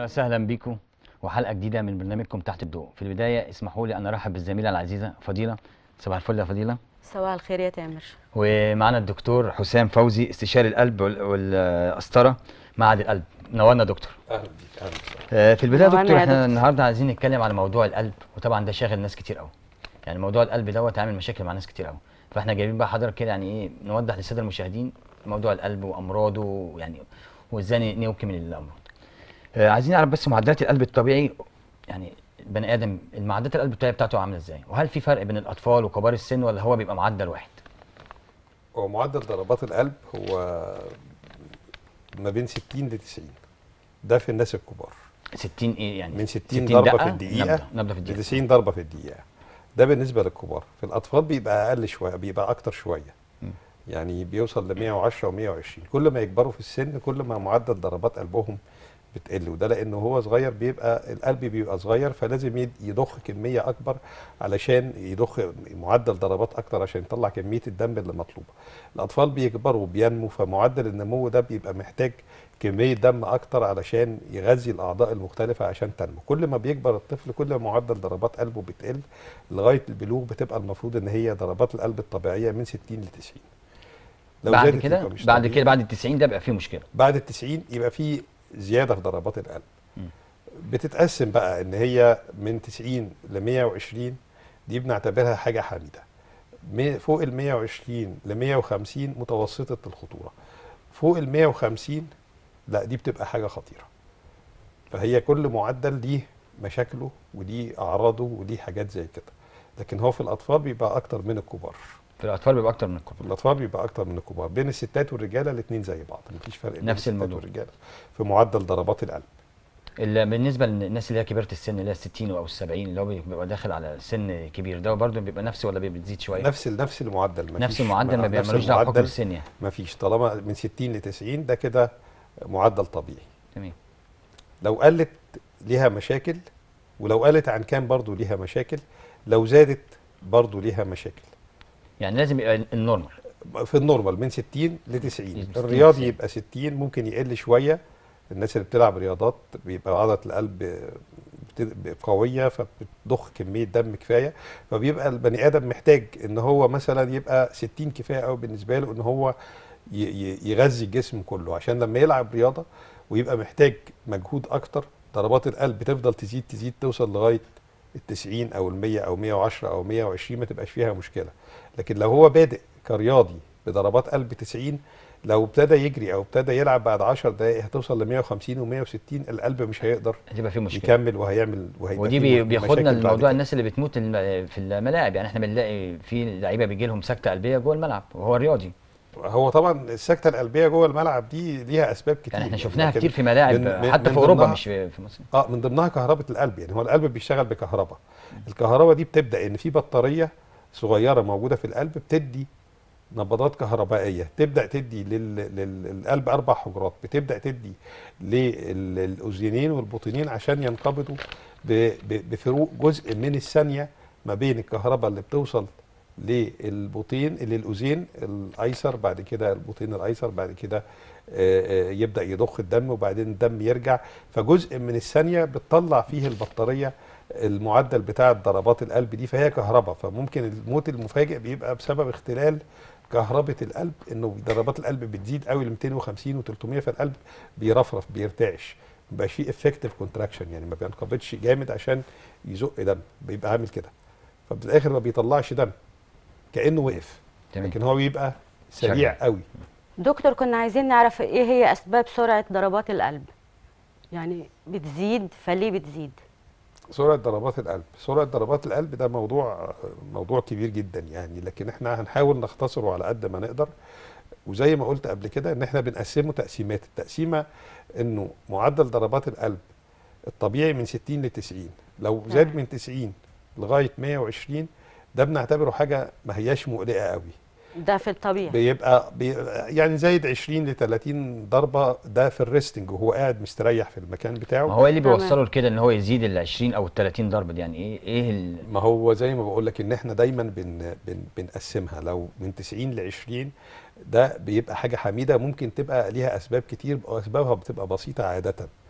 اهلا وسهلا بيكم وحلقه جديده من برنامجكم تحت الضوء في البدايه اسمحوا لي ان ارحب بالزميله العزيزه فضيله صباح الفل يا فضيله صباح الخير يا تامر ومعنا الدكتور حسام فوزي استشاري القلب وال- والقسطره معهد القلب نورنا دكتور اهلا بيك اهلا وسهلا آه، في البدايه يا نورنا دكتور يا احنا دكتور. النهارده عايزين نتكلم على موضوع القلب وطبعا ده شاغل ناس كتير قوي يعني موضوع القلب دوت عامل مشاكل مع ناس كتير قوي فاحنا جايبين بقى حضرتك كده يعني ايه نوضح للساده المشاهدين موضوع القلب وامراضه يعني وازاي نوقي من الامراض آه، عايزين نعرف بس معدلات القلب الطبيعي يعني البني ادم المعدلات القلب الطبيعي بتاعته عامله ازاي وهل في فرق بين الاطفال وكبار السن ولا هو بيبقى معدل واحد هو معدل ضربات القلب هو ما بين 60 ل 90 ده في الناس الكبار 60 ايه يعني من 60 ضربه دقة في الدقيقه نبضه نبضه في ل الدقيقه 90 ضربه في الدقيقه ده بالنسبه للكبار في الاطفال بيبقى اقل شويه بيبقى اكتر شويه م. يعني بيوصل ل 110 و120 كل ما يكبروا في السن كل ما معدل ضربات قلبهم بتقل وده لانه هو صغير بيبقى القلب بيبقى صغير فلازم يد- يضخ كميه اكبر علشان يضخ معدل ضربات اكتر عشان يطلع كميه الدم اللي مطلوبه الاطفال بيكبروا وبينمو فمعدل النمو ده بيبقى محتاج كميه دم اكتر علشان يغذي الاعضاء المختلفه عشان تنمو كل ما بيكبر الطفل كل ما معدل ضربات قلبه بتقل لغايه البلوغ بتبقى المفروض ان هي ضربات القلب الطبيعيه من 60 ل 90 لو بعد زادت كده يبقى مش بعد طبيعي. كده بعد ال 90 ده بقى فيه مشكله بعد ال 90 يبقى في زياده في ضربات القلب مم. بتتقسم بقى ان هي من 90 ل 120 دي بنعتبرها حاجه حميده مي- فوق ال 120 ل 150 متوسطه الخطوره فوق ال 150 لا دي بتبقى حاجه خطيره فهي كل معدل ليه مشاكله وليه اعراضه وليه حاجات زي كده لكن هو في الاطفال بيبقى اكتر من الكبار في الاطفال بيبقى اكتر من في الكبار الاطفال بيبقى اكتر من الكبار بين الستات والرجاله الاثنين زي بعض مفيش فرق بين نفس الستات الموضوع. والرجاله في معدل ضربات القلب ال- بالنسبه للناس اللي هي كبيره السن اللي هي 60 او ال 70 اللي هو بيبقى داخل على سن كبير ده برضه بيبقى نفسي ولا بيزيد شويه نفس ال- نفس المعدل مفيش نفس المعدل ما نفس بيعملوش دعوه بحكم المعدل السن يعني مفيش طالما من 60 ل 90 ده كده معدل طبيعي تمام لو قلت ليها مشاكل ولو قلت عن كام برضو ليها مشاكل لو زادت برضو ليها مشاكل يعني لازم يبقى النورمال في النورمال من 60 ل 90 60 الرياضي 90. يبقى 60 ممكن يقل شويه الناس اللي بتلعب رياضات بيبقى عضله القلب بت- قويه فبتضخ كميه دم كفايه فبيبقى البني ادم محتاج ان هو مثلا يبقى 60 كفايه قوي بالنسبه له ان هو ي- ي- يغذي الجسم كله عشان لما يلعب رياضه ويبقى محتاج مجهود اكتر ضربات القلب تفضل تزيد تزيد توصل لغايه ال 90 او ال 100 او 110 او 120 ما تبقاش فيها مشكله لكن لو هو بادئ كرياضي بضربات قلب 90 لو ابتدى يجري او ابتدى يلعب بعد 10 دقائق هتوصل ل 150 و160 القلب مش هيقدر هتبقى في مشكله يكمل وهيعمل وهيبقى ودي فيه بي- مشاكل بياخدنا بعد لموضوع كده. الناس اللي بتموت الم- في الملاعب يعني احنا بنلاقي في لعيبه بيجي لهم سكته قلبيه جوه الملعب وهو رياضي هو طبعا السكته القلبيه جوه الملعب دي ليها اسباب كتير يعني احنا شفناها لكن كتير في ملاعب من- من- حتى من في اوروبا ضمنها- مش في في مصر اه من ضمنها كهرباء القلب يعني هو القلب بيشتغل بكهرباء الكهرباء دي بتبدا ان في بطاريه صغيره موجوده في القلب بتدي نبضات كهربائيه تبدا تدي لل- لل- للقلب اربع حجرات بتبدا تدي للاذينين والبطينين عشان ينقبضوا ب- ب- بفروق جزء من الثانيه ما بين الكهرباء اللي بتوصل للبطين للاذين الايسر بعد كده البطين الايسر بعد كده آه، آه، يبدا يضخ الدم وبعدين الدم يرجع فجزء من الثانيه بتطلع فيه البطاريه المعدل بتاع ضربات القلب دي فهي كهرباء فممكن الموت المفاجئ بيبقى بسبب اختلال كهربة القلب انه ضربات القلب بتزيد قوي ل 250 و300 فالقلب بيرفرف بيرتعش ما بيبقاش فيه افكتيف كونتراكشن يعني ما بينقبضش جامد عشان يزق دم بيبقى عامل كده ففي الاخر ما بيطلعش دم كانه وقف تمام لكن هو بيبقى سريع شغال. قوي دكتور كنا عايزين نعرف ايه هي اسباب سرعه ضربات القلب يعني بتزيد فليه بتزيد سرعة ضربات القلب سرعة ضربات القلب ده موضوع موضوع كبير جدا يعني لكن احنا هنحاول نختصره على قد ما نقدر وزي ما قلت قبل كده ان احنا بنقسمه تقسيمات التقسيمة انه معدل ضربات القلب الطبيعي من 60 ل 90 لو زاد تمام. من 90 لغاية 120 ده بنعتبره حاجة ما هياش مقلقة قوي ده في الطبيعي بيبقى, بيبقى يعني زايد 20 ل 30 ضربة ده في الريستنج وهو قاعد مستريح في المكان بتاعه ما هو ايه اللي تمام. بيوصله لكده ان هو يزيد ال 20 او ال 30 ضربه دي يعني ايه ايه ال... ما هو زي ما بقول لك ان احنا دايما بن بن بنقسمها لو من 90 ل 20 ده بيبقى حاجه حميده ممكن تبقى ليها اسباب كتير واسبابها بتبقى بسيطه عاده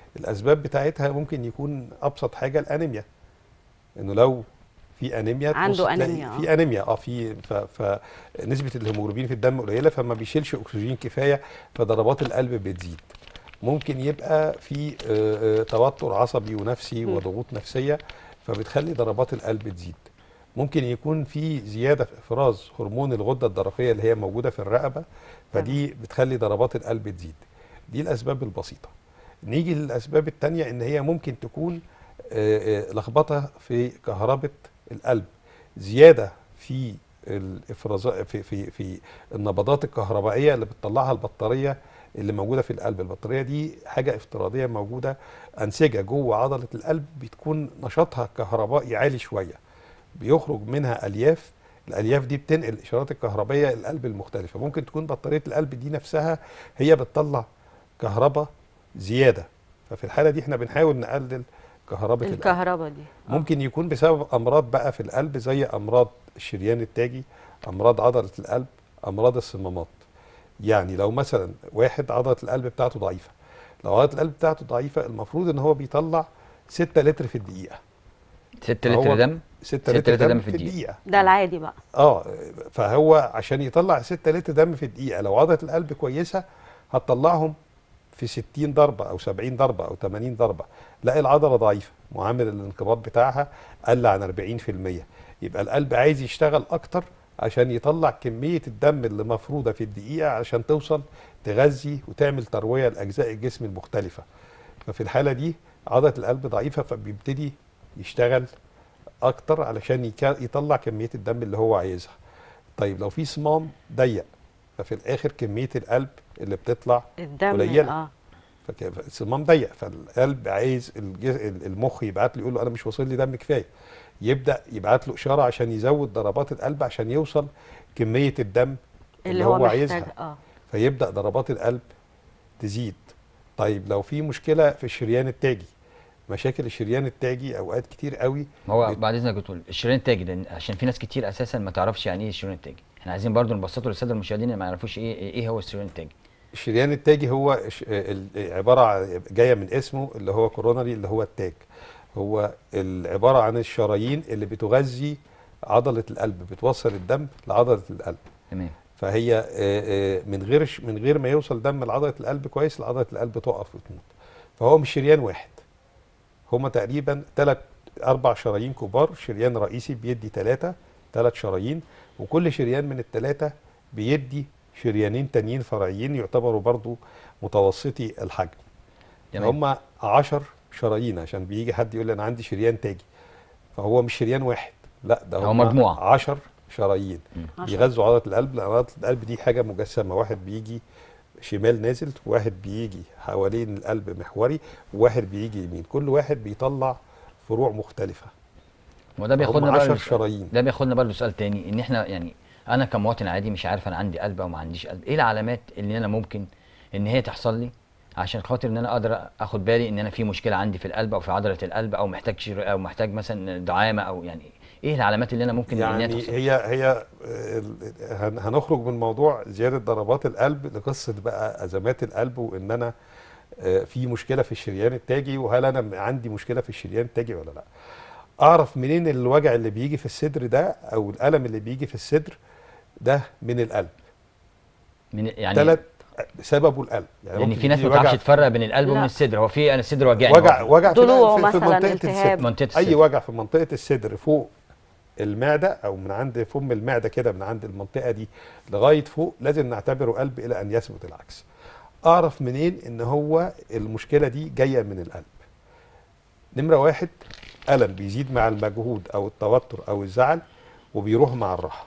الاسباب بتاعتها ممكن يكون ابسط حاجه الانيميا انه لو في انيميا عنده تبص تلاقي أنيميا، آه. في انيميا اه في ف- فنسبه الهيموجلوبين في الدم قليله فما بيشيلش اكسجين كفايه فضربات القلب بتزيد ممكن يبقى في آه، آه، توتر عصبي ونفسي مم. وضغوط نفسيه فبتخلي ضربات القلب تزيد ممكن يكون في زياده في افراز هرمون الغده الدرقيه اللي هي موجوده في الرقبه فدي بتخلي ضربات القلب تزيد دي الاسباب البسيطه نيجي للاسباب التانية ان هي ممكن تكون آه، آه، لخبطه في كهربة القلب زياده في الافرازات في في في النبضات الكهربائيه اللي بتطلعها البطاريه اللي موجوده في القلب البطاريه دي حاجه افتراضيه موجوده انسجه جوه عضله القلب بتكون نشاطها الكهربائي عالي شويه بيخرج منها الياف الالياف دي بتنقل الاشارات الكهربائيه للقلب المختلفه ممكن تكون بطاريه القلب دي نفسها هي بتطلع كهرباء زياده ففي الحاله دي احنا بنحاول نقلل كهرباء القلب الكهرباء دي آه. ممكن يكون بسبب امراض بقى في القلب زي امراض الشريان التاجي امراض عضله القلب امراض الصمامات يعني لو مثلا واحد عضله القلب بتاعته ضعيفه لو عضله القلب بتاعته ضعيفه المفروض ان هو بيطلع 6 لتر في الدقيقه 6 فهو لتر دم 6 لتر دم في الدقيقه ده العادي بقى اه فهو عشان يطلع 6 لتر دم في الدقيقه لو عضله القلب كويسه هتطلعهم في 60 ضربه او 70 ضربه او 80 ضربه لا العضله ضعيفه معامل الانقباض بتاعها قل عن 40% يبقى القلب عايز يشتغل اكتر عشان يطلع كميه الدم اللي مفروضه في الدقيقه عشان توصل تغذي وتعمل ترويه لاجزاء الجسم المختلفه ففي الحاله دي عضله القلب ضعيفه فبيبتدي يشتغل اكتر علشان يكا- يطلع كميه الدم اللي هو عايزها طيب لو في صمام ضيق ففي الاخر كميه القلب اللي بتطلع الدم قليلة. اه فك- الصمام ضيق فالقلب عايز الج- المخ يبعت له يقول له انا مش واصل لي دم كفايه يبدا يبعت له اشاره عشان يزود ضربات القلب عشان يوصل كميه الدم اللي هو محتاج عايزها اه فيبدا ضربات القلب تزيد طيب لو في مشكله في الشريان التاجي مشاكل الشريان التاجي اوقات كتير قوي ما هو بت- بعد اذنك بتقول الشريان التاجي لان عشان في ناس كتير اساسا ما تعرفش يعني ايه الشريان التاجي احنا عايزين برضو نبسطه للساده المشاهدين اللي ما يعرفوش ايه ايه هو الشريان التاجي الشريان التاجي هو ش- ال- عباره عن جايه من اسمه اللي هو كوروناري اللي هو التاج هو ال- عباره عن الشرايين اللي بتغذي عضله القلب بتوصل الدم لعضله القلب تمام فهي آه، آه، من غير ش- من غير ما يوصل دم لعضله القلب كويس لعضله القلب تقف وتموت فهو مش شريان واحد هما تقريبا ثلاث اربع شرايين كبار شريان رئيسي بيدي ثلاثه ثلاث شرايين وكل شريان من الثلاثه بيدي شريانين تانيين فرعيين يعتبروا برضو متوسطي الحجم تمام هم 10 شرايين عشان بيجي حد يقول لي انا عندي شريان تاجي فهو مش شريان واحد لا ده هو هم مجموعة. 10 شرايين عشرة. بيغذوا عضله القلب لان عضله القلب دي حاجه مجسمه واحد بيجي شمال نازل واحد بيجي حوالين القلب محوري وواحد بيجي يمين كل واحد بيطلع فروع مختلفه وده هم بياخدنا بقى 10 للسؤال- شرايين ده بياخدنا برضه سؤال تاني ان احنا يعني انا كمواطن عادي مش عارف انا عندي قلب او ما عنديش قلب ايه العلامات اللي انا ممكن ان هي تحصل لي عشان خاطر ان انا اقدر اخد بالي ان انا في مشكله عندي في القلب او في عضله القلب او محتاج شر... او محتاج مثلا دعامه او يعني ايه العلامات اللي انا ممكن ان هي يعني تحصل هي هي آه، ال- هن- هنخرج من موضوع زياده ضربات القلب لقصه بقى ازمات القلب وان انا آه، في مشكله في الشريان التاجي وهل انا عندي مشكله في الشريان التاجي ولا لا اعرف منين الوجع اللي بيجي في الصدر ده او الالم اللي بيجي في الصدر ده من القلب من يعني ثلاث سببه القلب يعني لان ممكن في ناس يجي ما تعرفش وجع تفرق بين القلب لا. ومن الصدر هو في انا الصدر وجعني وجع هو وجع في, ضلوع في, في مثلاً، منطقه التهاب. الصدر منطقه اي الصدر وجع في منطقه الصدر فوق المعده او من عند فم المعده كده من عند المنطقه دي لغايه فوق لازم نعتبره قلب الى ان يثبت العكس اعرف منين ان هو المشكله دي جايه من القلب نمره واحد الم بيزيد مع المجهود او التوتر او الزعل وبيروح مع الراحه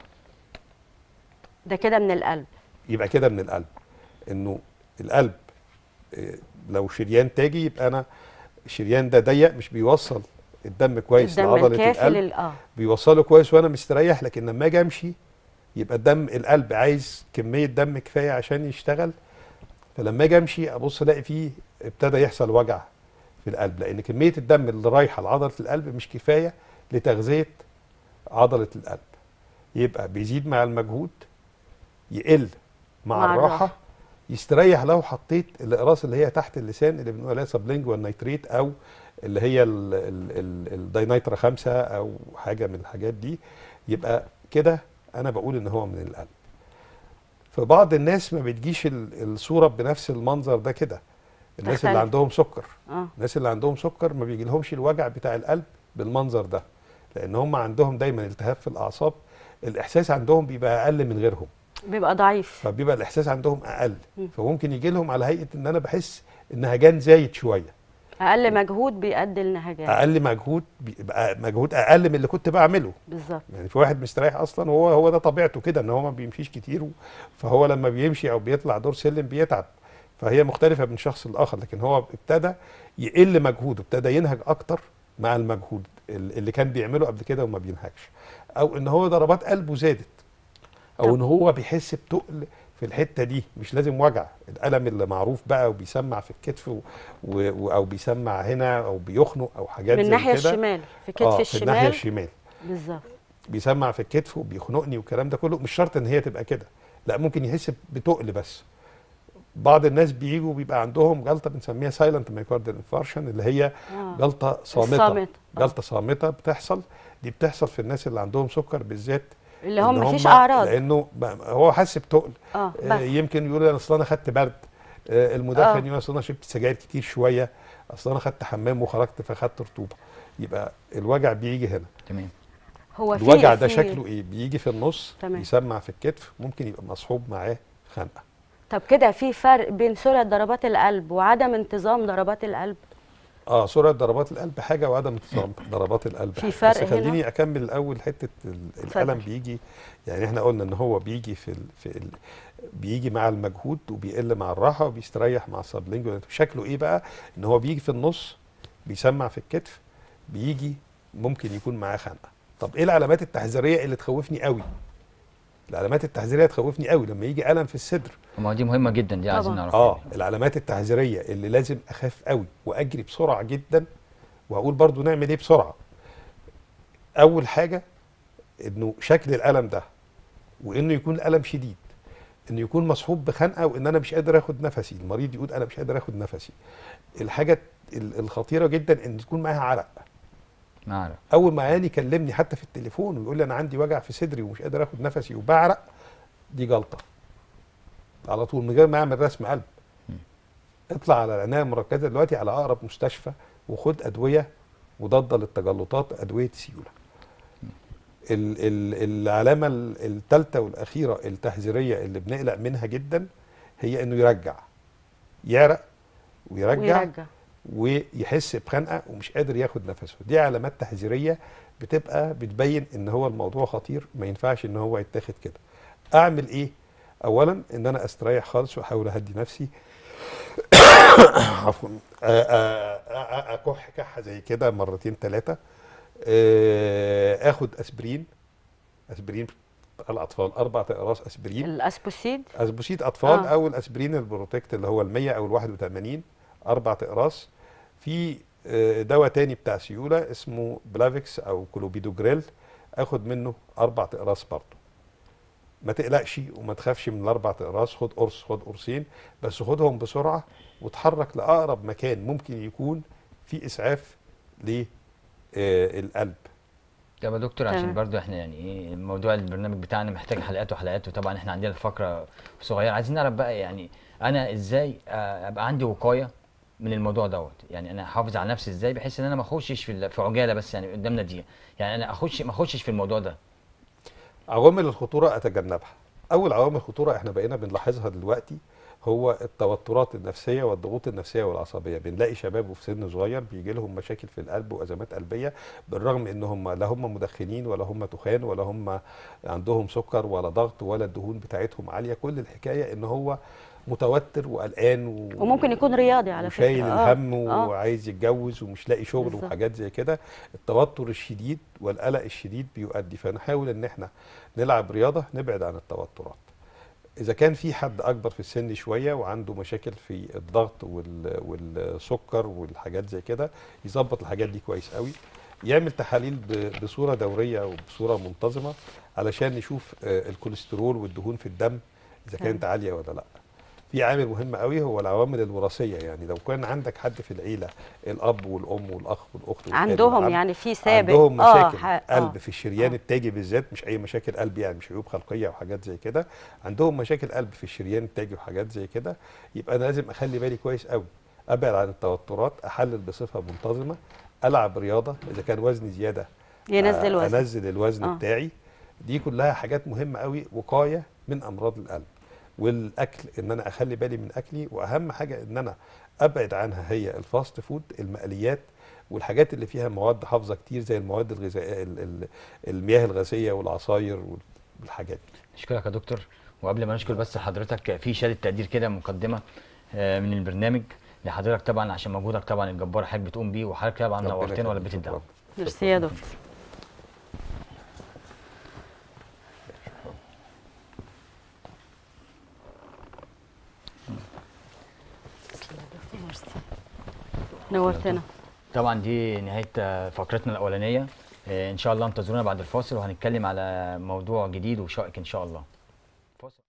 ده كده من القلب يبقى كده من القلب انه القلب إيه، لو شريان تاجي يبقى انا الشريان ده ضيق مش بيوصل الدم كويس الدم لعضله الكافي القلب لل اه بيوصله كويس وانا مستريح لكن لما اجي امشي يبقى الدم القلب عايز كميه دم كفايه عشان يشتغل فلما اجي امشي ابص الاقي فيه ابتدى يحصل وجع في القلب لان كميه الدم اللي رايحه لعضله القلب مش كفايه لتغذيه عضله القلب يبقى بيزيد مع المجهود يقل مع, مع الراحه الراحة. يستريح لو حطيت الاقراص اللي هي تحت اللسان اللي بنقول عليها سبلينجوال نيتريت او اللي هي ال- ال- ال- الداينايترا خمسة او حاجه من الحاجات دي يبقى كده انا بقول ان هو من القلب فبعض الناس ما بتجيش ال- الصوره بنفس المنظر ده كده الناس تختلف. اللي عندهم سكر اه الناس اللي عندهم سكر ما بيجي لهمش الوجع بتاع القلب بالمنظر ده لان هم عندهم دايما التهاب في الاعصاب الاحساس عندهم بيبقى اقل من غيرهم بيبقى ضعيف فبيبقى الاحساس عندهم اقل مم. فممكن يجي لهم على هيئه ان انا بحس ان هجان زايد شويه اقل مجهود بيؤدي لنهجان اقل مجهود بيبقى مجهود اقل من اللي كنت بعمله بالظبط يعني في واحد مستريح اصلا وهو هو ده طبيعته كده ان هو ما بيمشيش كتير و- فهو لما بيمشي او بيطلع دور سلم بيتعب فهي مختلفه من شخص لاخر لكن هو ابتدى يقل مجهوده ابتدى ينهج اكتر مع المجهود ال- اللي كان بيعمله قبل كده وما بينهجش او ان هو ضربات قلبه زادت او طب. ان هو بيحس بتقل في الحته دي مش لازم وجع الالم اللي معروف بقى وبيسمع في الكتف و... و... او بيسمع هنا او بيخنق او حاجات من زي الناحيه كده الشمال في كتف آه في الناحيه الشمال الشمال بالظبط بيسمع في الكتف وبيخنقني والكلام ده كله مش شرط ان هي تبقى كده لا ممكن يحس بتقل بس بعض الناس بيجوا بيبقى عندهم جلطه بنسميها سايلنت مايكارديال انفارشن اللي هي اه جلطه صامته الصامت آه. جلطه صامته بتحصل دي بتحصل في الناس اللي عندهم سكر بالذات اللي هم إن مفيش هم- اعراض لانه ب- هو حس بتقل اه آه، بس يمكن يقول انا اصل انا خدت برد آه، المدخن آه. يقول اصل انا شربت سجاير كتير شويه اصل انا خدت حمام وخرجت فخدت رطوبه يبقى الوجع بيجي هنا تمام هو في الوجع ده في- شكله ايه بيجي في النص تمام. يسمع في الكتف ممكن يبقى مصحوب معاه خنقه طب كده في فرق بين سرعه ضربات القلب وعدم انتظام ضربات القلب اه سرعه ضربات القلب حاجه وعدم انتظام ضربات القلب في حاجة. فرق بس هنا؟ خليني اكمل الاول حته ال- اتفضل. الالم بيجي يعني احنا قلنا ان هو بيجي في ال في ال بيجي مع المجهود وبيقل مع الراحه وبيستريح مع السبلينجوال شكله ايه بقى ان هو بيجي في النص بيسمع في الكتف بيجي ممكن يكون معاه خنقه طب ايه العلامات التحذيريه اللي تخوفني قوي العلامات التحذيريه تخوفني قوي لما يجي الم في الصدر ما دي مهمه جدا دي عايزين طبعاً. نعرفها اه العلامات التحذيريه اللي لازم اخاف قوي واجري بسرعه جدا وهقول برضو نعمل ايه بسرعه اول حاجه انه شكل الالم ده وانه يكون الالم شديد انه يكون مصحوب بخنقه وان انا مش قادر اخد نفسي المريض يقول انا مش قادر اخد نفسي الحاجه ال- الخطيره جدا ان تكون معاها عرق ما اعرف اول ما عيان يكلمني حتى في التليفون ويقول لي انا عندي وجع في صدري ومش قادر اخد نفسي وبعرق دي جلطه على طول من غير ما اعمل رسم قلب اطلع على العنايه المركزه دلوقتي على اقرب مستشفى وخد ادويه مضاده للتجلطات ادويه سيوله ال ال العلامه الثالثه والاخيره التحذيريه اللي بنقلق منها جدا هي انه يرجع يعرق ويرجع, ويرجع ويحس بخنقه ومش قادر ياخد نفسه دي علامات تحذيريه بتبقى بتبين ان هو الموضوع خطير ما ينفعش ان هو يتاخد كده اعمل ايه اولا ان انا استريح خالص واحاول اهدي نفسي عفوا آ- آ- آ- اكح كحه زي كده مرتين ثلاثه اخد اسبرين اسبرين الاطفال اربع اقراص اسبرين الاسبوسيد اسبوسيد اطفال آه. او الاسبرين البروتكت اللي هو ال 100 او ال 81 اربع اقراص في آه، دواء تاني بتاع سيوله اسمه بلافيكس او كلوبيدوجريل اخد منه اربع اقراص برضه ما تقلقش وما تخافش من الاربع اقراص خد قرص خد قرصين بس خدهم بسرعه وتحرك لاقرب مكان ممكن يكون في اسعاف للقلب طب يا دكتور عشان تمام. برضو احنا يعني ايه موضوع البرنامج بتاعنا محتاج حلقات وحلقات وطبعا احنا عندنا الفقره صغيره عايزين نعرف بقى يعني انا ازاي آه، ابقى عندي وقايه من الموضوع دوت يعني انا احافظ على نفسي ازاي بحيث ان انا ما اخشش في ال- في عجاله بس يعني قدامنا دي يعني انا اخش ما اخشش في الموضوع ده عوامل الخطورة أتجنبها أول عوامل الخطورة إحنا بقينا بنلاحظها دلوقتي هو التوترات النفسية والضغوط النفسية والعصبية بنلاقي شباب وفي سن صغير بيجي لهم مشاكل في القلب وأزمات قلبية بالرغم إن هم لا هم مدخنين ولا هم تخان ولا هم عندهم سكر ولا ضغط ولا الدهون بتاعتهم عالية كل الحكاية إن هو متوتر وقلقان و... وممكن يكون رياضي على فكره وشايل آه، الهم آه. وعايز يتجوز ومش لاقي شغل بالظبط. وحاجات زي كده التوتر الشديد والقلق الشديد بيؤدي فنحاول ان احنا نلعب رياضه نبعد عن التوترات اذا كان في حد اكبر في السن شويه وعنده مشاكل في الضغط وال- والسكر والحاجات زي كده يظبط الحاجات دي كويس قوي يعمل تحاليل ب- بصوره دوريه وبصوره منتظمه علشان نشوف آه، الكوليسترول والدهون في الدم اذا تمام. كانت عاليه ولا لا في عامل مهم قوي هو العوامل الوراثيه يعني لو كان عندك حد في العيله الاب والام والاخ والاخت والخال عندهم والعم، يعني في سابق عندهم آه، مشاكل ح- قلب آه. في الشريان آه. التاجي بالذات مش اي مشاكل قلب يعني مش عيوب خلقيه او حاجات زي كده عندهم مشاكل قلب في الشريان التاجي وحاجات زي كده يبقى انا لازم اخلي بالي كويس قوي ابعد عن التوترات احلل بصفه منتظمه العب رياضه اذا كان وزني زياده ينزل آه، وزن انزل الوزن آه. بتاعي دي كلها حاجات مهمه قوي وقايه من امراض القلب والاكل ان انا اخلي بالي من اكلي واهم حاجه ان انا ابعد عنها هي الفاست فود المقليات والحاجات اللي فيها مواد حافظه كتير زي المواد الغذائيه ال- ال- المياه الغازيه والعصاير والحاجات دي نشكرك يا دكتور وقبل ما نشكر بس حضرتك في شهاده تقدير كده مقدمه آه، من البرنامج لحضرتك طبعا عشان مجهودك طبعا الجبار حضرتك بتقوم بيه وحضرتك طبعا ربنا نورتنا ولا يخليك. بيت الدعوه ميرسي يا دكتور نورتنا طبعا دي نهايه آه، فقرتنا الاولانيه آه، ان شاء الله انتظرونا بعد الفاصل وهنتكلم على موضوع جديد وشائك ان شاء الله فاصل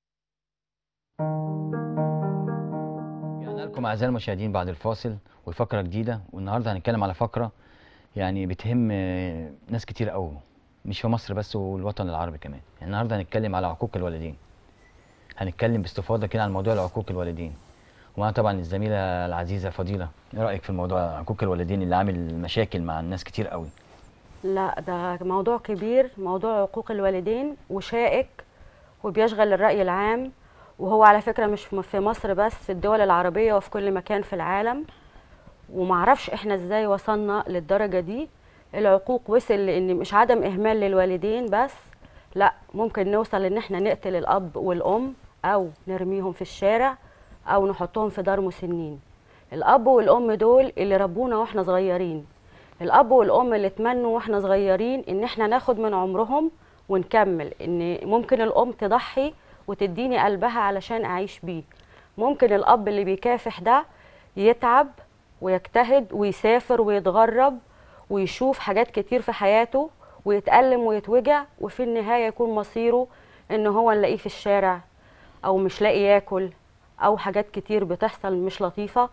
رجعنا لكم اعزائي المشاهدين بعد الفاصل وفقره جديده والنهارده هنتكلم على فقره يعني بتهم آه، ناس كتير قوي مش في مصر بس والوطن العربي كمان يعني النهارده هنتكلم على عقوق الوالدين هنتكلم باستفاضه كده عن موضوع عقوق الوالدين ومعانا طبعا الزميله العزيزه فضيله ايه رايك في الموضوع عقوق الوالدين اللي عامل مشاكل مع الناس كتير قوي لا ده موضوع كبير موضوع عقوق الوالدين وشائك وبيشغل الرأي العام وهو على فكرة مش في في مصر بس في الدول العربية وفي كل مكان في العالم ومعرفش احنا ازاي وصلنا للدرجة دي العقوق وصل لان مش عدم اهمال للوالدين بس لا ممكن نوصل ان احنا نقتل الاب والام او نرميهم في الشارع او نحطهم في دار مسنين الاب والام دول اللي ربونا واحنا صغيرين الاب والام اللي اتمنوا واحنا صغيرين ان احنا ناخد من عمرهم ونكمل ان ممكن الام تضحي وتديني قلبها علشان اعيش بيه ممكن الاب اللي بيكافح ده يتعب ويجتهد ويسافر ويتغرب ويشوف حاجات كتير في حياته ويتألم ويتوجع وفي النهاية يكون مصيره ان هو نلاقيه في الشارع او مش لاقي ياكل او حاجات كتير بتحصل مش لطيفة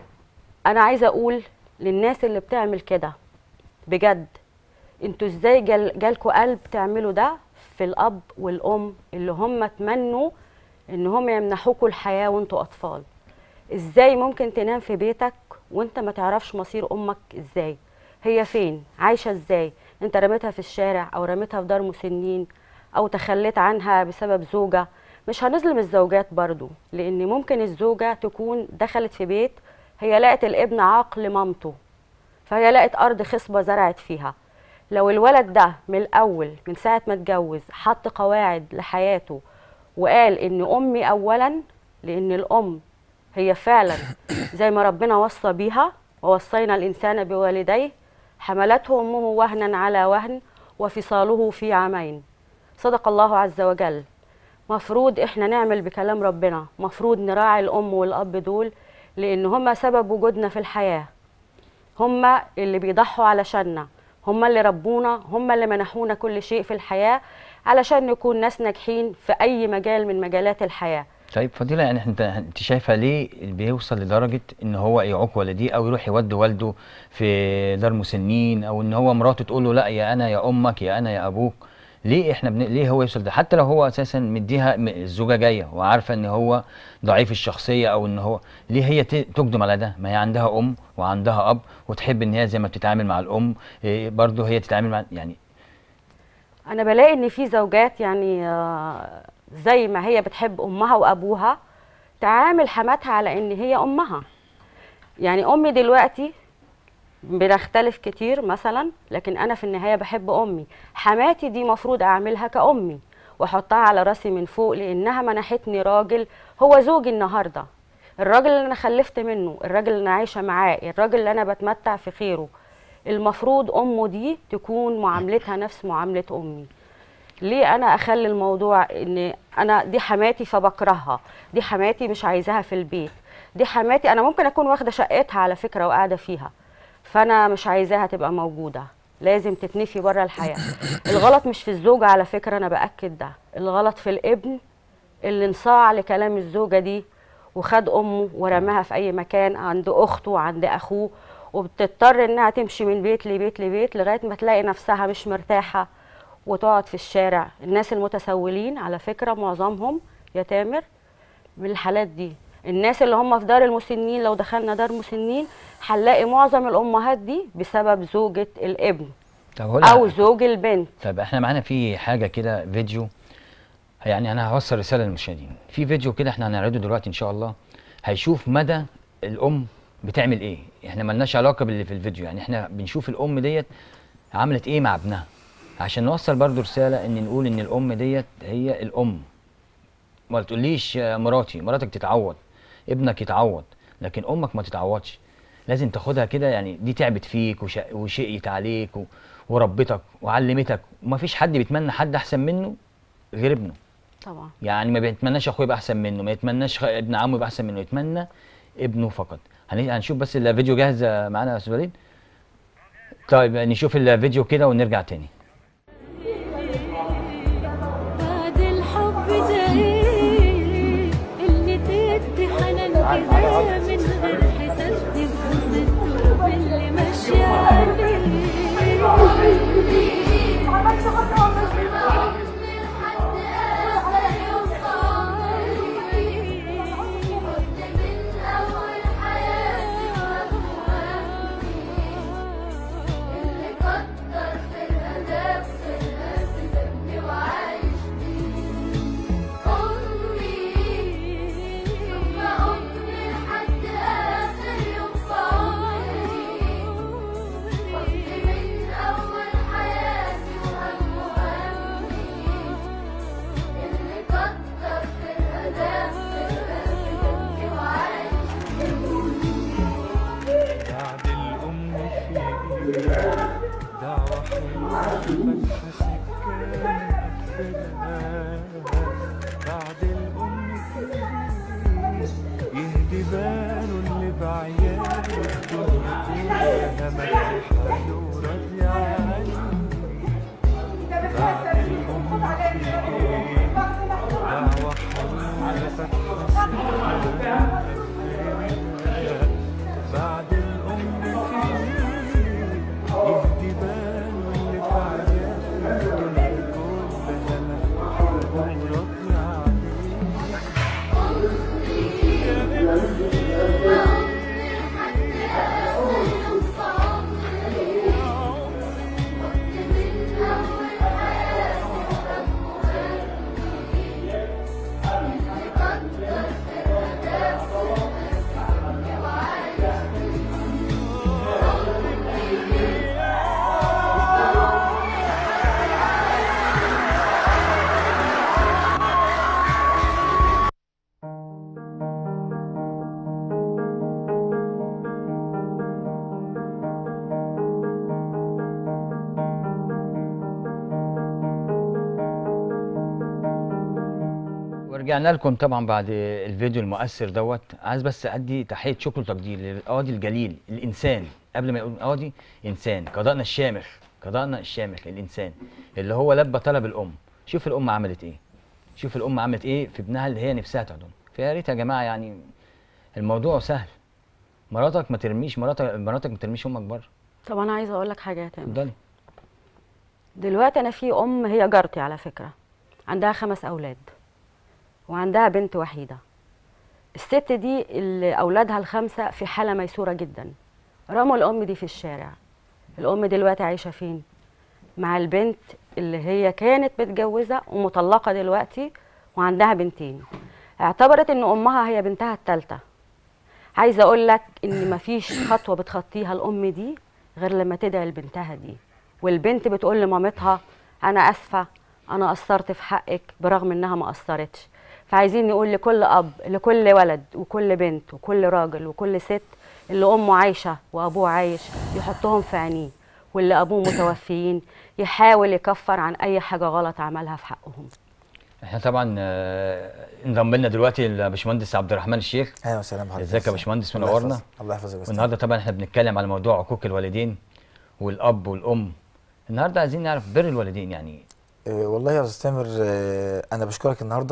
انا عايزة اقول للناس اللي بتعمل كده بجد انتوا ازاي جال جالكوا قلب تعملوا ده في الاب والام اللي هم اتمنوا ان هم يمنحوكوا الحياه وانتوا اطفال ازاي ممكن تنام في بيتك وانت ما تعرفش مصير امك ازاي هي فين عايشه ازاي انت رميتها في الشارع او رميتها في دار مسنين او تخليت عنها بسبب زوجه مش هنظلم الزوجات برضو لان ممكن الزوجه تكون دخلت في بيت هي لقت الابن عاق لمامته فهي لقت ارض خصبه زرعت فيها لو الولد ده من الاول من ساعه ما اتجوز حط قواعد لحياته وقال ان امي اولا لان الام هي فعلا زي ما ربنا وصى بيها ووصينا الانسان بوالديه حملته امه وهنا على وهن وفصاله في عامين صدق الله عز وجل مفروض احنا نعمل بكلام ربنا مفروض نراعي الام والاب دول لان هما سبب وجودنا في الحياه هما اللي بيضحوا علشاننا هما اللي ربونا هما اللي منحونا كل شيء في الحياة علشان نكون ناس ناجحين في أي مجال من مجالات الحياة طيب فضيله يعني انت انت شايفه ليه بيوصل لدرجه ان هو يعوق والديه او يروح يودي والده في دار مسنين او ان هو مراته تقول له لا يا انا يا امك يا انا يا ابوك ليه احنا بن... ليه هو يوصل ده حتى لو هو اساسا مديها م- الزوجه جايه وعارفه ان هو ضعيف الشخصيه او ان هو ليه هي ت- تقدم على ده ما هي عندها ام وعندها اب وتحب ان هي زي ما بتتعامل مع الام إيه، برضه هي تتعامل مع يعني أنا بلاقي إن في زوجات يعني آه، زي ما هي بتحب أمها وأبوها تعامل حماتها على إن هي أمها يعني أمي دلوقتي بنختلف كتير مثلا لكن أنا في النهاية بحب أمي حماتي دي مفروض أعملها كأمي وأحطها على راسي من فوق لأنها منحتني راجل هو زوجي النهاردة الراجل اللي أنا خلفت منه الراجل اللي أنا عايشة معاه الراجل اللي أنا بتمتع في خيره المفروض أمه دي تكون معاملتها نفس معاملة أمي ليه انا اخلي الموضوع ان انا دي حماتي فبكرهها دي حماتي مش عايزاها في البيت دي حماتي انا ممكن اكون واخده شقتها على فكره وقاعده فيها فانا مش عايزاها تبقى موجوده لازم تتنفي بره الحياه الغلط مش في الزوجه على فكره انا باكد ده الغلط في الابن اللي انصاع لكلام الزوجه دي وخد امه ورماها في اي مكان عند اخته وعند اخوه وبتضطر انها تمشي من بيت لبيت لبيت لغايه ما تلاقي نفسها مش مرتاحه وتقعد في الشارع الناس المتسولين على فكره معظمهم يا تامر من الحالات دي الناس اللي هم في دار المسنين لو دخلنا دار مسنين هنلاقي معظم الامهات دي بسبب زوجة الابن طب هقول او لك- زوج البنت طب احنا معانا في حاجه كده فيديو يعني انا هوصل رساله للمشاهدين في فيديو كده احنا هنعرضه دلوقتي ان شاء الله هيشوف مدى الام بتعمل ايه احنا ملناش علاقه باللي في الفيديو يعني احنا بنشوف الام ديت عملت ايه مع ابنها عشان نوصل برضو رساله ان نقول ان الام ديت هي الام ما تقوليش آه، مراتي مراتك تتعوض ابنك يتعوض لكن امك ما تتعوضش لازم تاخدها كده يعني دي تعبت فيك وش- وشقيت عليك و- وربتك وعلمتك ومفيش حد بيتمنى حد احسن منه غير ابنه طبعا يعني ما بيتمناش اخوه يبقى احسن منه ما يتمناش خ- ابن عمه يبقى احسن منه يتمنى ابنه فقط هن- هنشوف بس الفيديو جاهز آه، معانا يا استاذ وليد طيب نشوف الفيديو كده ونرجع تاني بعد الحب ده ايه اللي تدي حنان كده من غير حساب تبوظ الدروب اللي ماشية عليه اللي كتر في الهدف في الناس دمي وعايش أمي ثم أمي لحد آخر يوم في عمري كنت من أول حياتي وهم وهمي اللي كتر في الهدف في الناس دمي وعايش بعد الأم في دعوة حلوة فاتحة سكة مقفلة بعد الأم في يهدي باله اللي بعياله الدنيا كلها مفتوحة له وراضية عنه بعد الأم في دعوة حلوة فاتحة سكة مقفلة بعد الأم في يهدي باله اللي في عياله الدنيا كلها مفتوحة وراضية عليه ورجعنا لكم طبعا بعد الفيديو المؤثر دوت عايز بس ادي تحيه شكر وتقدير للقاضي الجليل الانسان قبل ما يقول قاضي انسان قضاءنا الشامخ قضاءنا الشامخ الانسان اللي هو لبى طلب الام شوف الام عملت ايه شوف الام عملت ايه في ابنها اللي هي نفسها تحضن فيا ريت يا جماعه يعني الموضوع سهل مراتك ما ترميش مراتك مراتك ما ترميش امك بره طب انا عايزه اقول لك حاجه يا تامر اتفضلي دلوقتي انا في ام هي جارتي على فكره عندها خمس اولاد وعندها بنت وحيده الست دي اللي اولادها الخمسه في حاله ميسوره جدا رموا الام دي في الشارع الام دلوقتي عايشه فين مع البنت اللي هي كانت متجوزه ومطلقه دلوقتي وعندها بنتين اعتبرت ان امها هي بنتها الثالثه عايزه اقول لك ان مفيش خطوه بتخطيها الام دي غير لما تدعي لبنتها دي والبنت بتقول لمامتها انا اسفه انا قصرت في حقك برغم انها ما قصرتش فعايزين نقول لكل اب لكل ولد وكل بنت وكل راجل وكل ست اللي امه عايشه وابوه عايش يحطهم في عينيه واللي ابوه متوفيين يحاول يكفر عن اي حاجه غلط عملها في حقهم احنا طبعا آه، انضم لنا دلوقتي الباشمهندس عبد الرحمن الشيخ اهلا وسهلا بحضرتك ازيك يا باشمهندس الله منورنا يحفظك. الله يحفظك يا أستاذ. والنهارده طبعا احنا بنتكلم على موضوع عقوق الوالدين والاب والام النهارده عايزين نعرف بر الوالدين يعني آه، والله يا استاذ تامر آه، انا بشكرك النهارده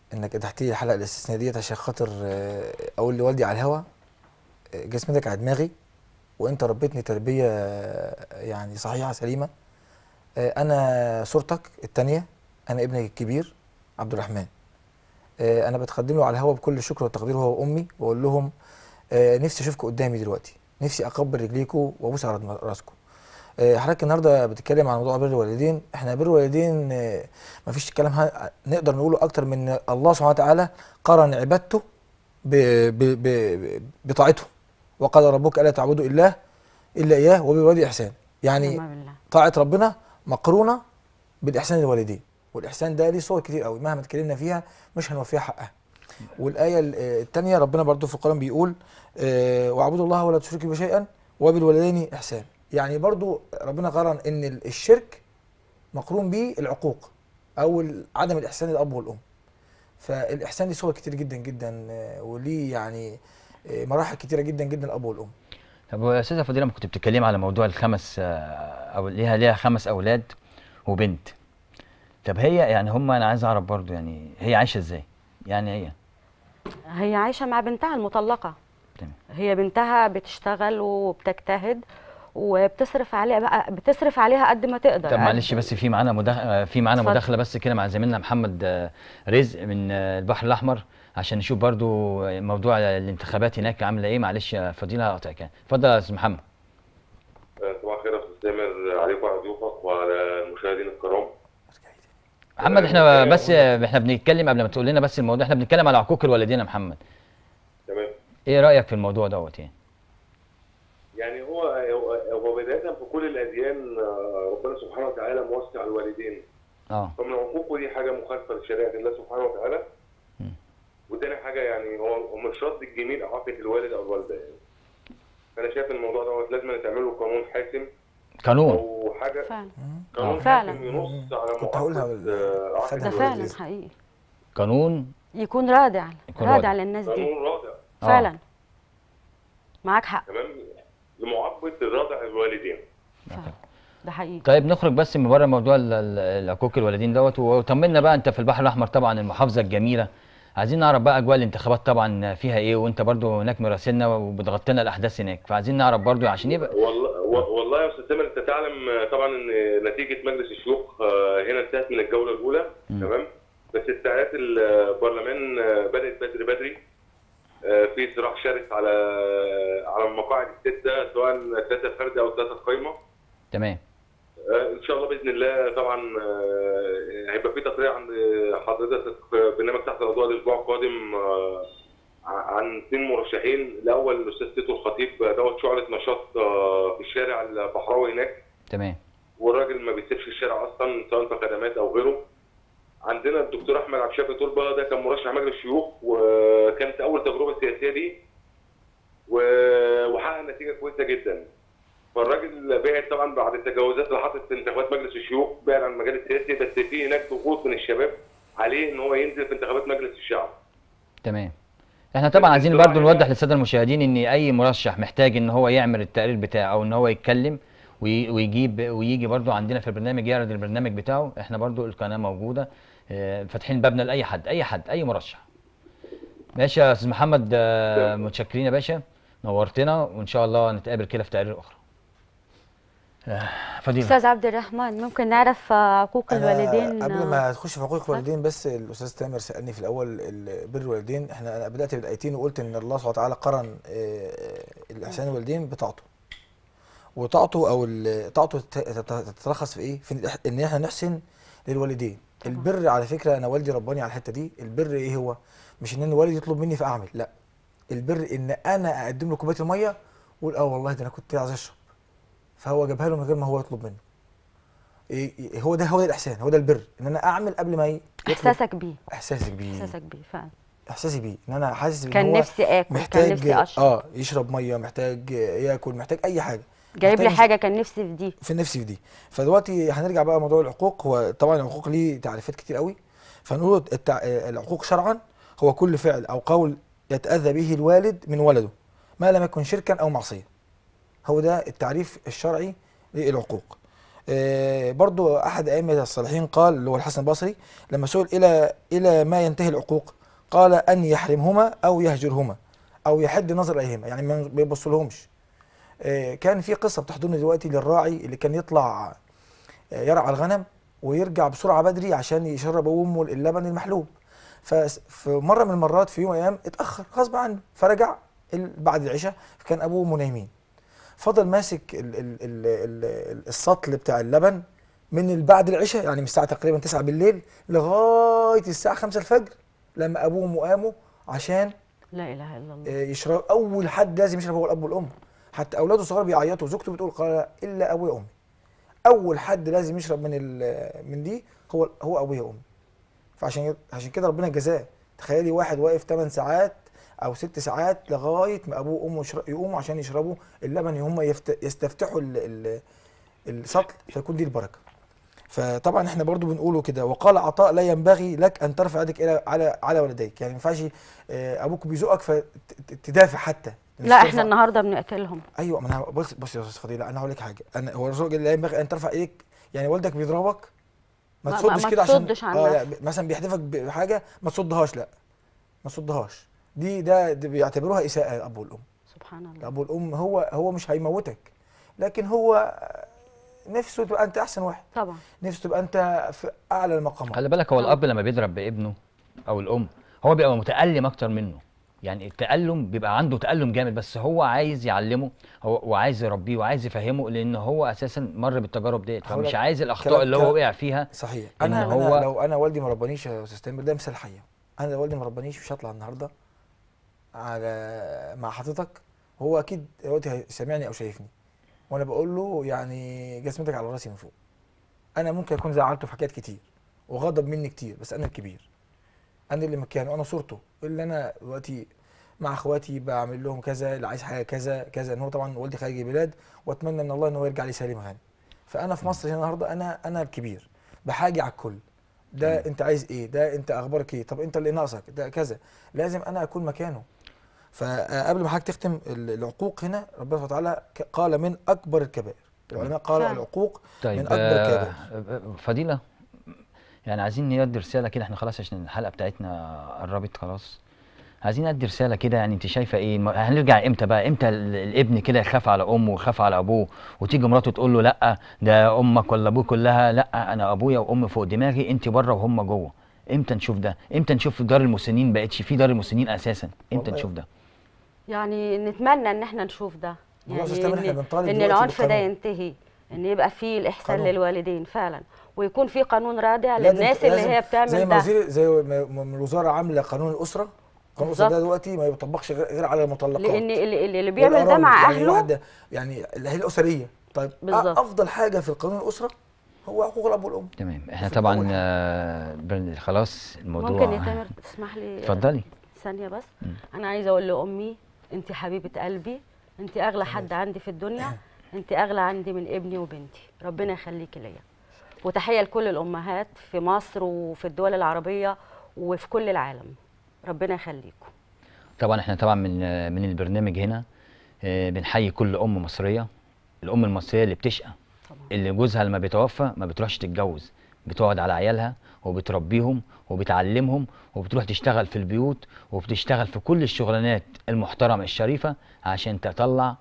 انك اتحت لي الحلقه الاستثنائيه ديت عشان خاطر آه، اقول لوالدي على الهوا آه، جسمتك على دماغي وانت ربيتني تربيه آه، يعني صحيحه سليمه آه، انا صورتك الثانيه انا ابنك الكبير عبد الرحمن آه، انا بتقدم له على الهوا بكل شكر وتقدير هو وامي واقول لهم آه، نفسي اشوفكم قدامي دلوقتي نفسي اقبل رجليكم وابوس على دم- راسكم آه، حضرتك النهارده بتتكلم عن موضوع بر الوالدين احنا بر الوالدين آه، مفيش كلام ه- نقدر نقوله اكتر من إن الله سبحانه وتعالى قرن عبادته ب... ب... ب... بطاعته وقال ربك الا تعبدوا الا الا اياه وبالوالدين احسان يعني ونعم بالله طاعه ربنا مقرونه بالاحسان للوالدين والاحسان ده ليه صور كتير قوي مهما اتكلمنا فيها مش هنوفيها حقها والايه الثانيه ربنا برضو في القران بيقول آه، واعبدوا الله ولا تشركوا به شيئا وبالوالدين احسان يعني برضو ربنا قرن ان ال- الشرك مقرون به العقوق او ال- عدم الاحسان للاب والام فالاحسان ليه صور كتير جدا جدا آه، وليه يعني آه، مراحل كتيره جدا جدا الاب والام طب يا استاذه فضيله ما كنت بتتكلمي على موضوع الخمس آه، او ليها ليها خمس اولاد وبنت طب هي يعني هم انا عايز اعرف برضو يعني هي عايشه ازاي يعني هي هي عايشه مع بنتها المطلقه تمام. هي بنتها بتشتغل وبتجتهد وبتصرف عليها بقى بتصرف عليها قد ما تقدر طب قد- معلش بس في معانا مداخله في معانا اتفضل. مداخله بس كده مع زميلنا محمد آه، رزق من آه، البحر الاحمر عشان نشوف برضو موضوع الانتخابات هناك عامله ايه معلش يا فضيله هقطعك يعني. اتفضل يا استاذ محمد صباح الخير يا استاذ تامر عليك وعلى ضيوفك وعلى المشاهدين الكرام محمد احنا بس احنا بنتكلم قبل ما تقول لنا بس الموضوع احنا بنتكلم على عقوق الوالدين يا محمد تمام ايه رايك في الموضوع دوت يعني يعني هو هو هو بدايه في كل الاديان آه، ربنا سبحانه وتعالى موسع الوالدين اه فمن عقوقه دي حاجه مخالفه لشريعه الله سبحانه وتعالى مم. وتاني حاجه يعني هو هو مش رد الجميل اعاقه الوالد او الوالده يعني انا شايف الموضوع دوت لازم نتعمل له قانون حاسم قانون او حاجه فعلا قانون فعلا. حاسم ينص على كنت هقولها معاقبه بال- آه، إعاقة خدها ده بالوالدين. فعلا الوالدين. حقيقي قانون يكون رادع يكون رادع رادع. للناس دي قانون رادع آه. فعلا معاك حق تمام لمعاقبه الرادع الوالدين فعلا ده حقيقي طيب نخرج بس من بره موضوع ال- ال- العقوق الوالدين دوت وطمنا بقى انت في البحر الاحمر طبعا المحافظه الجميله عايزين نعرف بقى اجواء الانتخابات طبعا فيها ايه وانت برضو هناك مراسلنا وبتغطي لنا الاحداث هناك فعايزين نعرف برضو عشان يبقى والله و- والله يا استاذ تامر انت تعلم آه، طبعا ان نتيجه مجلس الشيوخ آه، هنا انتهت من الجوله الاولى مم. تمام بس استعدادات البرلمان آه، بدات بدري بدري آه، في صراع شرس على على المقاعد السته سواء ثلاثه فردي او ثلاثه قايمه تمام آه، ان شاء الله باذن الله طبعا آه، هيبقى في تقرير عند حضرتك في برنامج تحت الاضواء الاسبوع القادم آه، عن اثنين مرشحين الاول الاستاذ تيتو الخطيب دوت شعله نشاط آه، في الشارع البحراوي هناك تمام والراجل ما بيسيبش الشارع اصلا سواء في خدمات او غيره عندنا الدكتور احمد عبد الشافي تربه ده كان مرشح مجلس الشيوخ وكانت اول تجربه سياسيه ليه و- وحقق نتيجه كويسه جدا فالراجل بعد طبعا بعد التجاوزات اللي حصلت في انتخابات مجلس الشيوخ بعد عن المجال السياسي بس في هناك ضغوط من الشباب عليه ان هو ينزل في انتخابات مجلس الشعب تمام احنا طبعا عايزين برضو نوضح للساده المشاهدين ان اي مرشح محتاج ان هو يعمل التقرير بتاعه او ان هو يتكلم وي- ويجيب ويجي برضو عندنا في البرنامج يعرض البرنامج بتاعه احنا برضو القناه موجوده اه، فاتحين بابنا لاي حد اي حد اي مرشح ماشي يا استاذ محمد اه، متشكرين يا باشا نورتنا وان شاء الله نتقابل كده في تقارير اخرى اه، فضيله استاذ عبد الرحمن ممكن نعرف آه، عقوق أنا الوالدين قبل آه، ما تخش في حقوق الوالدين بس الاستاذ تامر سالني في الاول ال- بر الوالدين احنا انا بدات بالايتين وقلت ان الله سبحانه وتعالى قرن آه، الاحسان الوالدين بطاعته وطاعته او ال- طاعته تت- تت- تتلخص في ايه؟ في الإح- ان احنا نحسن للوالدين طبعا. البر على فكره انا والدي رباني على الحته دي البر ايه هو؟ مش ان انا والدي يطلب مني فاعمل لا البر ان انا اقدم له كوبايه الميه واقول اه والله ده انا كنت عايز اشرب فهو جابها له من غير ما هو يطلب منه إيه إيه هو ده هو ده الاحسان هو ده البر ان انا اعمل قبل ما ي- يطلب احساسك بيه احساسك بيه احساسك بيه فعلا احساسي بيه ان انا حاسس ان كان هو نفسي اكل كان محتاج نفسي اشرب اه يشرب ميه محتاج ياكل محتاج اي حاجه جايب لي محتاج- حاجه كان نفسي في دي في نفسي في دي فدلوقتي هنرجع بقى موضوع العقوق هو طبعا العقوق ليه تعريفات كتير قوي فنقول التع... العقوق شرعا هو كل فعل او قول يتاذى به الوالد من ولده ما لم يكن شركا او معصيه هو ده التعريف الشرعي للعقوق آه، برضو احد ائمه الصالحين قال اللي هو الحسن البصري لما سئل الى الى ما ينتهي العقوق قال ان يحرمهما او يهجرهما او يحد نظر اليهما يعني ما بيبصلهمش آه، كان في قصه بتحضرني دلوقتي للراعي اللي كان يطلع آه، يرعى الغنم ويرجع بسرعه بدري عشان يشرب ابوه وامه اللبن المحلوب ففي مره من المرات في يوم من الايام اتاخر غصب عنه فرجع ال- بعد العشاء كان ابوه وامه نايمين فضل ماسك ال ال ال ال السطل بتاع اللبن من ال- بعد العشاء يعني من الساعه تقريبا 9 بالليل لغايه الساعه 5 الفجر لما ابوه وامه قاموا عشان لا اله الا الله آه، يشرب اول حد لازم يشرب هو الاب والام حتى اولاده الصغار بيعيطوا وزوجته بتقول قال الا ابويا وامي اول حد لازم يشرب من ال- من دي هو هو ابويا وامي فعشان عشان كده ربنا جزاه تخيلي واحد واقف 8 ساعات او 6 ساعات لغايه ما ابوه وامه يشر- يقوموا عشان يشربوا اللبن هم يفت- يستفتحوا ال- ال- السطل فيكون دي البركه فطبعا احنا برضو بنقوله كده وقال عطاء لا ينبغي لك ان ترفع يدك الى على على والديك يعني ما ينفعش آه، ابوك بيزقك فتدافع حتى مش لا ترفع- احنا النهارده بنقتلهم ايوه ما انا بص بص يا استاذ فضيله انا هقول لك حاجه انا هو الراجل لا ينبغي ان ترفع ايدك يعني والدك بيضربك ما ما- تصدش ما كده عشان تصدش عن اه لا نفسك. ب- مثلا بيحدفك بحاجه ما تصدهاش لا ما تصدهاش دي ده, ده بيعتبروها اساءه الاب والام سبحان الله الاب والام هو هو مش هيموتك لكن هو نفسه تبقى انت احسن واحد طبعا نفسه تبقى انت في اعلى المقامات خلي بالك هو الاب لما بيضرب بابنه او الام هو بيبقى متالم اكتر منه يعني التالم بيبقى عنده تالم جامد بس هو عايز يعلمه هو وعايز يربيه وعايز يفهمه لان هو اساسا مر بالتجارب ديت هقول فمش لك عايز الاخطاء كلام- اللي هو كلام- وقع فيها صحيح إن انا هو- انا لو انا والدي ما ربانيش يا استاذ تامر ده مثال حي انا لو والدي ما ربانيش مش هطلع النهارده على مع حضرتك هو اكيد دلوقتي هي- سامعني او شايفني وانا بقول له يعني جسمتك على راسي من فوق انا ممكن اكون زعلته في حاجات كتير وغضب مني كتير بس انا الكبير انا اللي مكانه انا صورته اللي انا دلوقتي مع اخواتي بعمل لهم كذا اللي عايز حاجه كذا كذا ان هو طبعا والدي خارج البلاد واتمنى من الله ان هو يرجع لي سالم غانم فانا في مصر هنا النهارده انا انا الكبير بحاجي على الكل ده انت عايز ايه ده انت اخبارك ايه طب انت اللي ناقصك ده كذا لازم انا اكون مكانه فقبل ما حضرتك تختم ال- العقوق هنا ربنا سبحانه وتعالى ك- قال من اكبر الكبائر العلماء قالوا فعلا. العقوق طيب من اكبر آه، الكبائر فضيله يعني عايزين نودي رساله كده احنا خلاص عشان الحلقه بتاعتنا قربت خلاص عايزين ندي رساله كده يعني انت شايفه ايه الم- هنرجع امتى بقى امتى ال- الابن كده يخاف على امه ويخاف على ابوه وتيجي مراته تقول له لا ده امك ولا ابوك كلها لا انا ابويا وامي فوق دماغي انت بره وهم جوه امتى نشوف ده امتى نشوف دار المسنين بقتش في دار المسنين اساسا امتى والله نشوف ده يعني نتمنى ان احنا نشوف ده والله يا يعني أستاذ تامر إحنا ان, بنطالب إن دلوقتي العنف ده بالقانون. ينتهي ان يبقى فيه الاحسان قانون. للوالدين فعلا ويكون في قانون رادع لازم- للناس اللي لازم هي بتعمل زي ما ده وزير زي ما ما- ما الوزاره عامله قانون الاسره قانون الاسره ده بالظبط. دلوقتي ما يطبقش غير غير على المطلقات لان اللي, اللي اللي بيعمل ده والأرامل. مع يعني اهله واحده يعني اللي هي الاسريه طيب بالظبط. أ- افضل حاجه في القانون الاسره هو حقوق الاب والام تمام احنا في طبعا الأول. آه، بن- خلاص الموضوع ممكن يا تامر تسمح لي اتفضلي ثانيه بس مم. انا عايزه اقول لامي انت حبيبه قلبي انت اغلى حد عندي في الدنيا انت اغلى عندي من ابني وبنتي ربنا يخليكي ليا وتحيه لكل الامهات في مصر وفي الدول العربيه وفي كل العالم ربنا يخليكم طبعا احنا طبعا من آه، من البرنامج هنا آه، بنحيي كل ام مصريه الام المصريه اللي بتشقى طبعا اللي جوزها لما بيتوفى ما بتروحش تتجوز بتقعد على عيالها وبتربيهم وبتعلمهم وبتروح تشتغل في البيوت وبتشتغل في كل الشغلانات المحترمة الشريفة عشان تطلع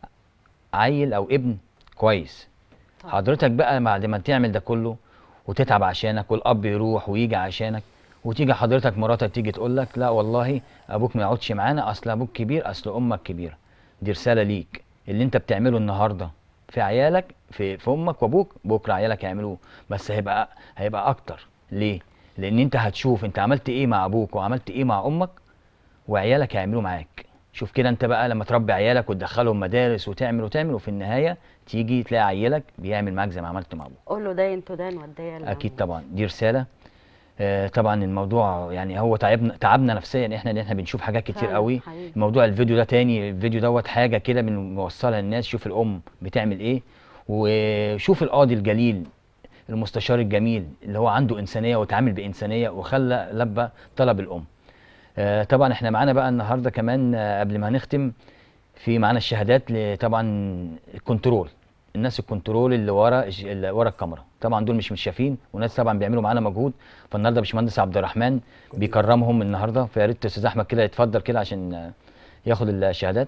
عيل أو ابن كويس طبعا. حضرتك بقى بعد ما تعمل ده كله وتتعب عشانك والأب يروح ويجي عشانك وتيجي حضرتك مراتك تيجي تقول لك لا والله أبوك ما يقعدش معانا أصل أبوك كبير أصل أمك كبيرة دي رسالة ليك اللي أنت بتعمله النهارده في عيالك في في امك وابوك بكره عيالك هيعملوه بس هيبقى هيبقى اكتر ليه لان انت هتشوف انت عملت ايه مع ابوك وعملت ايه مع امك وعيالك هيعملوا معاك شوف كده انت بقى لما تربي عيالك وتدخلهم مدارس وتعمل وتعمل وفي النهايه تيجي تلاقي عيالك بيعمل معاك زي ما عملت مع ابوك قول له داين تدان والديان لا اكيد يموت. طبعا دي رساله آه طبعا الموضوع يعني هو تعبنا تعبنا نفسيا احنا لان احنا بنشوف حاجات كتير فعلا، قوي حقيقي. موضوع الفيديو ده تاني الفيديو دوت حاجه كده بنوصلها للناس شوف الام بتعمل ايه وشوف القاضي الجليل المستشار الجميل اللي هو عنده انسانيه وتعامل بانسانيه وخلى لبى طلب الام آه طبعا احنا معانا بقى النهارده كمان آه قبل ما نختم في معانا الشهادات ل- طبعا الكنترول الناس الكنترول اللي ورا الج- اللي ورا الكاميرا طبعا دول مش متشافين وناس طبعا بيعملوا معانا مجهود فالنهارده باشمهندس عبد الرحمن بيكرمهم النهارده فيا ريت استاذ احمد كده يتفضل كده عشان آه، ياخد الشهادات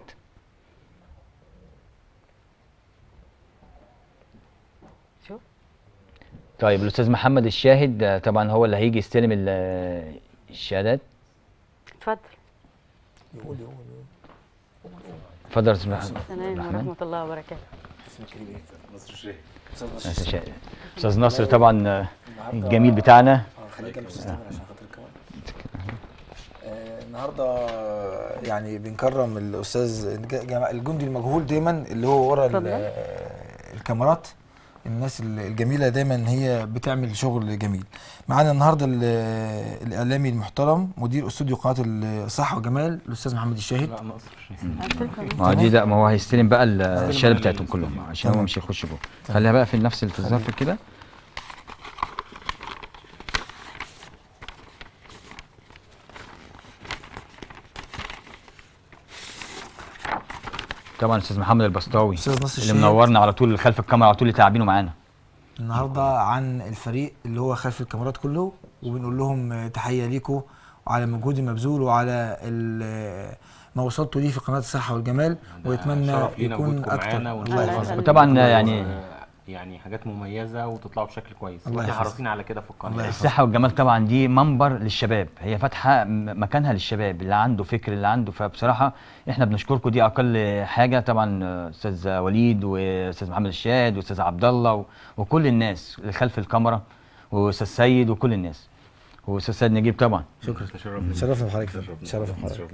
شوف طيب الاستاذ محمد الشاهد آه، طبعا هو اللي هيجي يستلم ال- آه، الشهادات اتفضل يقول يقول اتفضل يا استاذ محمد السلام الرحمن. ورحمه الله وبركاته أستاذ شا- استاذ نصر طبعا آه، الجميل بتاعنا اه خليك جنب استاذ تامر عشان خاطر الكاميرا آه، النهارده يعني بنكرم الاستاذ الج- جماعة- الجندي المجهول دايما اللي هو ورا ال- اتفضل. آه، الكاميرات الناس ال- الجميله دايما هي بتعمل شغل جميل معانا النهارده ال- الاعلامي المحترم مدير استوديو قناه الصحه والجمال الاستاذ محمد الشاهد ما هو دي لا ما هو هيستلم بقى ال- الشهاده بتاعتهم كلهم عشان هو تمام. مش هيخش جوه خليها بقى في نفس في الظرف كده طبعا استاذ محمد البسطاوي أستاذ نصر اللي الشهيد. منورنا على طول خلف الكاميرا على طول اللي تعبينه معانا النهارده عن الفريق اللي هو خلف الكاميرات كله وبنقول لهم آه، تحيه ليكم وعلى المجهود المبذول وعلى ال- ما وصلتوا ليه في قناه الصحه والجمال ويتمنى شرف لينا يكون وجودكم اكتر معانا وإن الله شاء الله يحفظك وطبعا يعني يعني حاجات مميزه وتطلعوا بشكل كويس الله واحنا يحفظك. حريصين على كده في القناه الله يحفظك. الصحة والجمال طبعا دي منبر للشباب هي فاتحة م- مكانها للشباب اللي عنده فكر اللي عنده فبصراحة احنا بنشكركم دي أقل حاجة طبعا آه، أستاذ وليد وأستاذ محمد الشاد وأستاذ عبد الله و- وكل الناس اللي خلف الكاميرا وأستاذ سيد وكل الناس وأستاذ سيد نجيب طبعا شكرا تشرفنا شرفنا بحضرتك شرفنا بحضرتك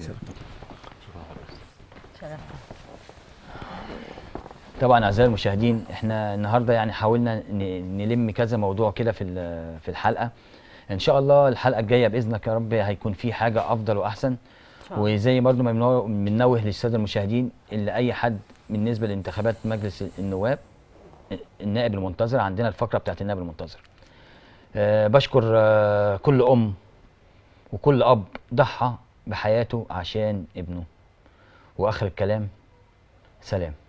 طبعا اعزائي المشاهدين احنا النهارده يعني حاولنا ن- نلم كذا موضوع كده في ال- في الحلقه ان شاء الله الحلقه الجايه باذنك يا رب هيكون في حاجه افضل واحسن شاء الله. وزي برضو ما بنو- بننوه للساده المشاهدين اللي اي حد بالنسبه لانتخابات مجلس النواب النائب المنتظر عندنا الفقره بتاعت النائب المنتظر أه بشكر أه كل ام وكل اب ضحى بحياته عشان ابنه واخر الكلام سلام